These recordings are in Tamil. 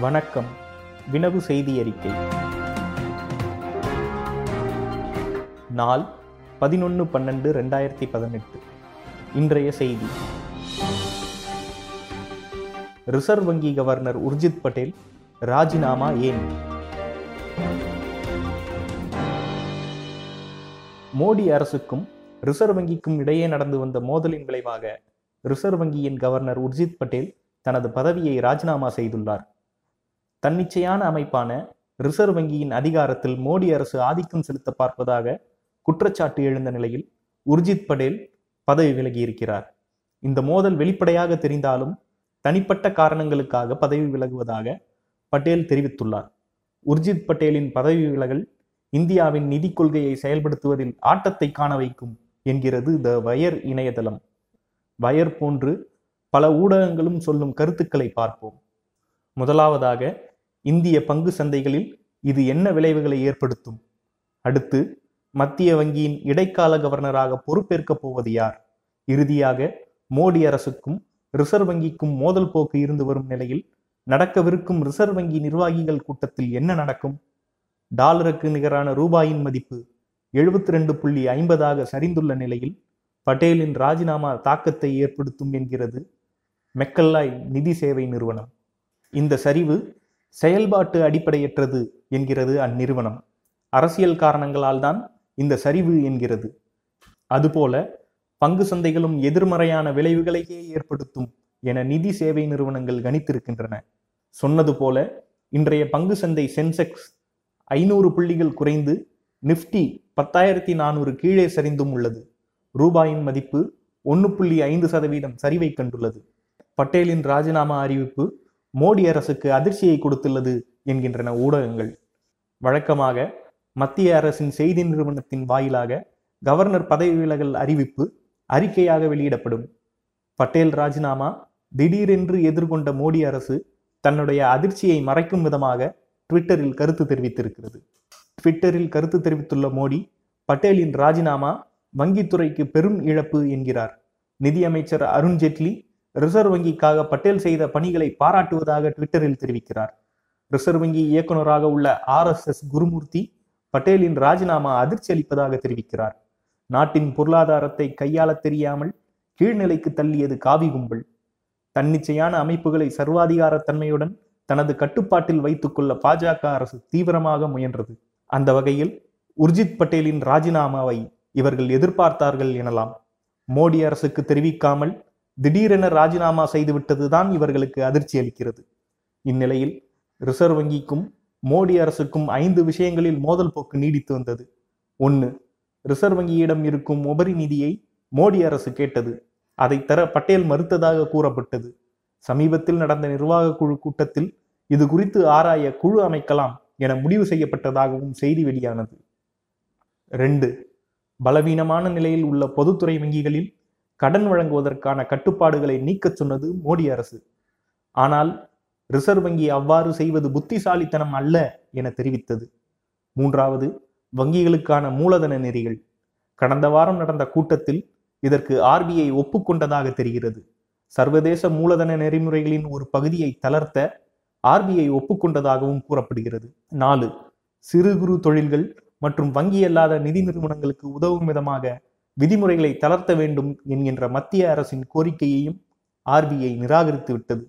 வணக்கம் வினவு செய்தி அறிக்கை நாள் பதினொன்று பன்னெண்டு ரெண்டாயிரத்தி பதினெட்டு இன்றைய செய்தி ரிசர்வ் வங்கி கவர்னர் உர்ஜித் பட்டேல் ராஜினாமா ஏன் மோடி அரசுக்கும் ரிசர்வ் வங்கிக்கும் இடையே நடந்து வந்த மோதலின் விளைவாக ரிசர்வ் வங்கியின் கவர்னர் உர்ஜித் பட்டேல் தனது பதவியை ராஜினாமா செய்துள்ளார் தன்னிச்சையான அமைப்பான ரிசர்வ் வங்கியின் அதிகாரத்தில் மோடி அரசு ஆதிக்கம் செலுத்த பார்ப்பதாக குற்றச்சாட்டு எழுந்த நிலையில் உர்ஜித் பட்டேல் பதவி விலகியிருக்கிறார் இந்த மோதல் வெளிப்படையாக தெரிந்தாலும் தனிப்பட்ட காரணங்களுக்காக பதவி விலகுவதாக பட்டேல் தெரிவித்துள்ளார் உர்ஜித் பட்டேலின் பதவி விலகல் இந்தியாவின் நிதி கொள்கையை செயல்படுத்துவதில் ஆட்டத்தை காண வைக்கும் என்கிறது த வயர் இணையதளம் வயர் போன்று பல ஊடகங்களும் சொல்லும் கருத்துக்களை பார்ப்போம் முதலாவதாக இந்திய பங்கு சந்தைகளில் இது என்ன விளைவுகளை ஏற்படுத்தும் அடுத்து மத்திய வங்கியின் இடைக்கால கவர்னராக பொறுப்பேற்கப் போவது யார் இறுதியாக மோடி அரசுக்கும் ரிசர்வ் வங்கிக்கும் மோதல் போக்கு இருந்து வரும் நிலையில் நடக்கவிருக்கும் ரிசர்வ் வங்கி நிர்வாகிகள் கூட்டத்தில் என்ன நடக்கும் டாலருக்கு நிகரான ரூபாயின் மதிப்பு எழுபத்தி ரெண்டு புள்ளி ஐம்பதாக சரிந்துள்ள நிலையில் பட்டேலின் ராஜினாமா தாக்கத்தை ஏற்படுத்தும் என்கிறது மெக்கல்லாய் நிதி சேவை நிறுவனம் இந்த சரிவு செயல்பாட்டு அடிப்படையற்றது என்கிறது அந்நிறுவனம் அரசியல் காரணங்களால் தான் இந்த சரிவு என்கிறது அதுபோல பங்கு சந்தைகளும் எதிர்மறையான விளைவுகளையே ஏற்படுத்தும் என நிதி சேவை நிறுவனங்கள் கணித்திருக்கின்றன சொன்னது போல இன்றைய பங்கு சந்தை சென்செக்ஸ் ஐநூறு புள்ளிகள் குறைந்து நிப்டி பத்தாயிரத்தி நானூறு கீழே சரிந்தும் உள்ளது ரூபாயின் மதிப்பு ஒன்று புள்ளி ஐந்து சதவீதம் சரிவை கண்டுள்ளது பட்டேலின் ராஜினாமா அறிவிப்பு மோடி அரசுக்கு அதிர்ச்சியை கொடுத்துள்ளது என்கின்றன ஊடகங்கள் வழக்கமாக மத்திய அரசின் செய்தி நிறுவனத்தின் வாயிலாக கவர்னர் பதவி விலகல் அறிவிப்பு அறிக்கையாக வெளியிடப்படும் பட்டேல் ராஜினாமா திடீரென்று எதிர்கொண்ட மோடி அரசு தன்னுடைய அதிர்ச்சியை மறைக்கும் விதமாக ட்விட்டரில் கருத்து தெரிவித்திருக்கிறது ட்விட்டரில் கருத்து தெரிவித்துள்ள மோடி பட்டேலின் ராஜினாமா வங்கித்துறைக்கு பெரும் இழப்பு என்கிறார் நிதியமைச்சர் அருண்ஜேட்லி ரிசர்வ் வங்கிக்காக பட்டேல் செய்த பணிகளை பாராட்டுவதாக ட்விட்டரில் தெரிவிக்கிறார் ரிசர்வ் வங்கி இயக்குநராக உள்ள ஆர் எஸ் எஸ் குருமூர்த்தி பட்டேலின் ராஜினாமா அதிர்ச்சி அளிப்பதாக தெரிவிக்கிறார் நாட்டின் பொருளாதாரத்தை கையாளத் தெரியாமல் கீழ்நிலைக்கு தள்ளியது காவி கும்பல் தன்னிச்சையான அமைப்புகளை சர்வாதிகாரத்தன்மையுடன் தனது கட்டுப்பாட்டில் வைத்துக்கொள்ள பாஜக அரசு தீவிரமாக முயன்றது அந்த வகையில் உர்ஜித் பட்டேலின் ராஜினாமாவை இவர்கள் எதிர்பார்த்தார்கள் எனலாம் மோடி அரசுக்கு தெரிவிக்காமல் திடீரென ராஜினாமா செய்துவிட்டதுதான் இவர்களுக்கு அதிர்ச்சி அளிக்கிறது இந்நிலையில் ரிசர்வ் வங்கிக்கும் மோடி அரசுக்கும் ஐந்து விஷயங்களில் மோதல் போக்கு நீடித்து வந்தது ஒன்று ரிசர்வ் வங்கியிடம் இருக்கும் உபரி நிதியை மோடி அரசு கேட்டது அதை தர பட்டேல் மறுத்ததாக கூறப்பட்டது சமீபத்தில் நடந்த நிர்வாக குழு கூட்டத்தில் இது குறித்து ஆராய குழு அமைக்கலாம் என முடிவு செய்யப்பட்டதாகவும் செய்தி வெளியானது ரெண்டு பலவீனமான நிலையில் உள்ள பொதுத்துறை வங்கிகளில் கடன் வழங்குவதற்கான கட்டுப்பாடுகளை நீக்கச் சொன்னது மோடி அரசு ஆனால் ரிசர்வ் வங்கி அவ்வாறு செய்வது புத்திசாலித்தனம் அல்ல என தெரிவித்தது மூன்றாவது வங்கிகளுக்கான மூலதன நெறிகள் கடந்த வாரம் நடந்த கூட்டத்தில் இதற்கு ஆர்பிஐ ஒப்புக்கொண்டதாக தெரிகிறது சர்வதேச மூலதன நெறிமுறைகளின் ஒரு பகுதியை தளர்த்த ஆர்பிஐ ஒப்புக்கொண்டதாகவும் கூறப்படுகிறது நாலு சிறு குறு தொழில்கள் மற்றும் வங்கி அல்லாத நிதி நிறுவனங்களுக்கு உதவும் விதமாக விதிமுறைகளை தளர்த்த வேண்டும் என்கின்ற மத்திய அரசின் கோரிக்கையையும் ஆர்பிஐ நிராகரித்து விட்டது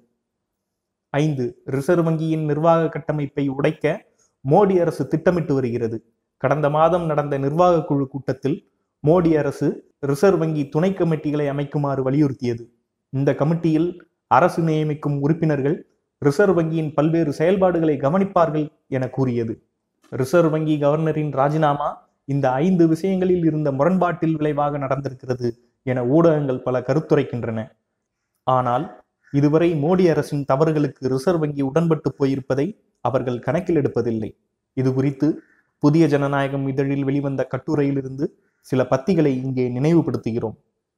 ஐந்து ரிசர்வ் வங்கியின் நிர்வாக கட்டமைப்பை உடைக்க மோடி அரசு திட்டமிட்டு வருகிறது கடந்த மாதம் நடந்த நிர்வாக குழு கூட்டத்தில் மோடி அரசு ரிசர்வ் வங்கி துணை கமிட்டிகளை அமைக்குமாறு வலியுறுத்தியது இந்த கமிட்டியில் அரசு நியமிக்கும் உறுப்பினர்கள் ரிசர்வ் வங்கியின் பல்வேறு செயல்பாடுகளை கவனிப்பார்கள் என கூறியது ரிசர்வ் வங்கி கவர்னரின் ராஜினாமா இந்த ஐந்து விஷயங்களில் இருந்த முரண்பாட்டில் விளைவாக நடந்திருக்கிறது என ஊடகங்கள் பல கருத்துரைக்கின்றன ஆனால் இதுவரை மோடி அரசின் தவறுகளுக்கு ரிசர்வ் வங்கி உடன்பட்டு போயிருப்பதை அவர்கள் கணக்கில் எடுப்பதில்லை இது குறித்து புதிய ஜனநாயகம் இதழில் வெளிவந்த கட்டுரையிலிருந்து சில பத்திகளை இங்கே நினைவுபடுத்துகிறோம்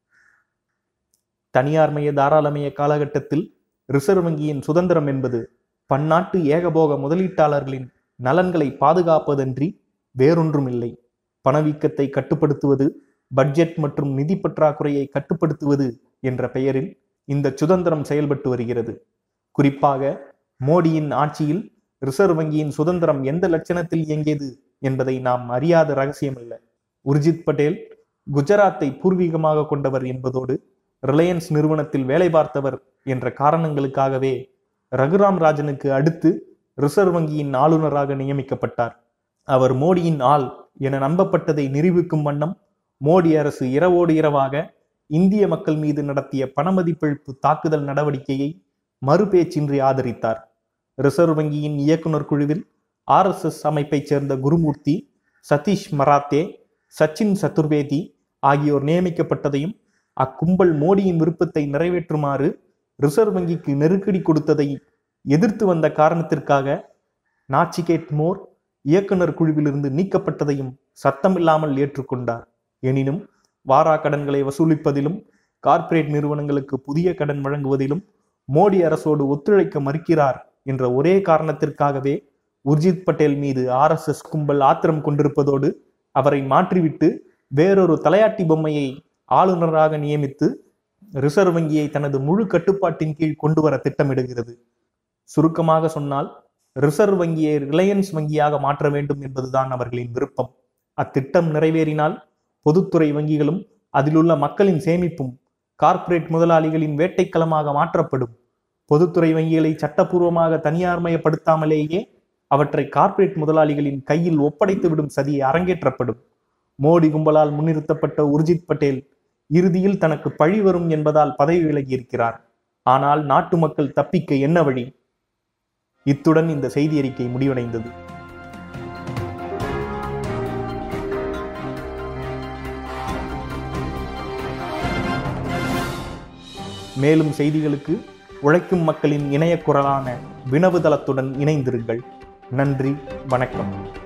தனியார்மய தாராளமய காலகட்டத்தில் ரிசர்வ் வங்கியின் சுதந்திரம் என்பது பன்னாட்டு ஏகபோக முதலீட்டாளர்களின் நலன்களை பாதுகாப்பதன்றி வேறொன்றும் இல்லை பணவீக்கத்தை கட்டுப்படுத்துவது பட்ஜெட் மற்றும் நிதி பற்றாக்குறையை கட்டுப்படுத்துவது என்ற பெயரில் இந்த சுதந்திரம் செயல்பட்டு வருகிறது குறிப்பாக மோடியின் ஆட்சியில் ரிசர்வ் வங்கியின் சுதந்திரம் எந்த லட்சணத்தில் இயங்கியது என்பதை நாம் அறியாத ரகசியமல்ல உர்ஜித் பட்டேல் குஜராத்தை பூர்வீகமாக கொண்டவர் என்பதோடு ரிலையன்ஸ் நிறுவனத்தில் வேலை பார்த்தவர் என்ற காரணங்களுக்காகவே ரகுராம் ராஜனுக்கு அடுத்து ரிசர்வ் வங்கியின் ஆளுநராக நியமிக்கப்பட்டார் அவர் மோடியின் ஆள் என நம்பப்பட்டதை நிரூபிக்கும் வண்ணம் மோடி அரசு இரவோடு இரவாக இந்திய மக்கள் மீது நடத்திய பணமதிப்பிழப்பு தாக்குதல் நடவடிக்கையை மறுபேச்சின்றி ஆதரித்தார் ரிசர்வ் வங்கியின் இயக்குனர் குழுவில் ஆர்எஸ்எஸ் அமைப்பைச் சேர்ந்த குருமூர்த்தி சதீஷ் மராத்தே சச்சின் சதுர்வேதி ஆகியோர் நியமிக்கப்பட்டதையும் அக்கும்பல் மோடியின் விருப்பத்தை நிறைவேற்றுமாறு ரிசர்வ் வங்கிக்கு நெருக்கடி கொடுத்ததை எதிர்த்து வந்த காரணத்திற்காக நாச்சிகேட் மோர் இயக்குனர் குழுவிலிருந்து நீக்கப்பட்டதையும் சத்தமில்லாமல் ஏற்றுக்கொண்டார் எனினும் வாரா கடன்களை வசூலிப்பதிலும் கார்ப்பரேட் நிறுவனங்களுக்கு புதிய கடன் வழங்குவதிலும் மோடி அரசோடு ஒத்துழைக்க மறுக்கிறார் என்ற ஒரே காரணத்திற்காகவே உர்ஜித் பட்டேல் மீது ஆர்எஸ்எஸ் கும்பல் ஆத்திரம் கொண்டிருப்பதோடு அவரை மாற்றிவிட்டு வேறொரு தலையாட்டி பொம்மையை ஆளுநராக நியமித்து ரிசர்வ் வங்கியை தனது முழு கட்டுப்பாட்டின் கீழ் கொண்டு வர திட்டமிடுகிறது சுருக்கமாக சொன்னால் ரிசர்வ் வங்கியை ரிலையன்ஸ் வங்கியாக மாற்ற வேண்டும் என்பதுதான் அவர்களின் விருப்பம் அத்திட்டம் நிறைவேறினால் பொதுத்துறை வங்கிகளும் அதிலுள்ள மக்களின் சேமிப்பும் கார்ப்பரேட் முதலாளிகளின் வேட்டைக்களமாக மாற்றப்படும் பொதுத்துறை வங்கிகளை சட்டப்பூர்வமாக தனியார்மயப்படுத்தாமலேயே அவற்றை கார்ப்பரேட் முதலாளிகளின் கையில் ஒப்படைத்துவிடும் சதியை அரங்கேற்றப்படும் மோடி கும்பலால் முன்னிறுத்தப்பட்ட உர்ஜித் பட்டேல் இறுதியில் தனக்கு பழி வரும் என்பதால் பதவி விலகியிருக்கிறார் ஆனால் நாட்டு மக்கள் தப்பிக்க என்ன வழி இத்துடன் இந்த செய்தி அறிக்கை முடிவடைந்தது மேலும் செய்திகளுக்கு உழைக்கும் மக்களின் இணைய குரலான வினவு தளத்துடன் இணைந்திருங்கள் நன்றி வணக்கம்